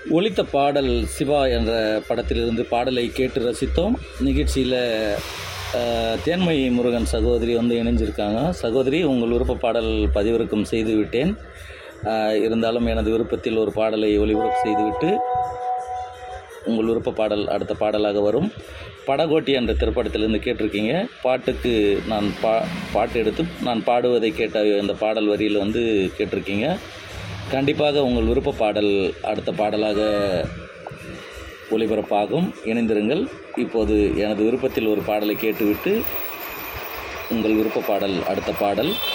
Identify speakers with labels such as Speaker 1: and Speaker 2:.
Speaker 1: ஒலித்த பாடல் சிவா என்ற படத்திலிருந்து பாடலை கேட்டு ரசித்தோம் நிகழ்ச்சியில் அஹ், தேன்மொழி முருகன் சகோதரி வந்து இணைஞ்சிருக்காங்க சகோதரி உங்கள் விருப்ப பாடல் பதிவிறக்கம் செய்து விட்டேன் அஹ், இருந்தாலும் எனது விருப்பத்தில் ஒரு பாடலை ஒளிபரப்பு செய்துவிட்டு உங்கள் விருப்ப பாடல் அடுத்த பாடலாக வரும் படகோட்டி என்ற திரைப்படத்திலிருந்து கேட்டிருக்கீங்க பாட்டுக்கு நான் பா பாட்டு எடுத்து நான் பாடுவதை கேட்ட இந்த பாடல் வரியில் வந்து கேட்டிருக்கீங்க கண்டிப்பாக உங்கள் விருப்ப பாடல் அடுத்த பாடலாக ஒளிபரப்பாகும் இணைந்திருங்கள் இப்போது எனது விருப்பத்தில் ஒரு பாடலை கேட்டுவிட்டு உங்கள் விருப்ப பாடல் அடுத்த பாடல்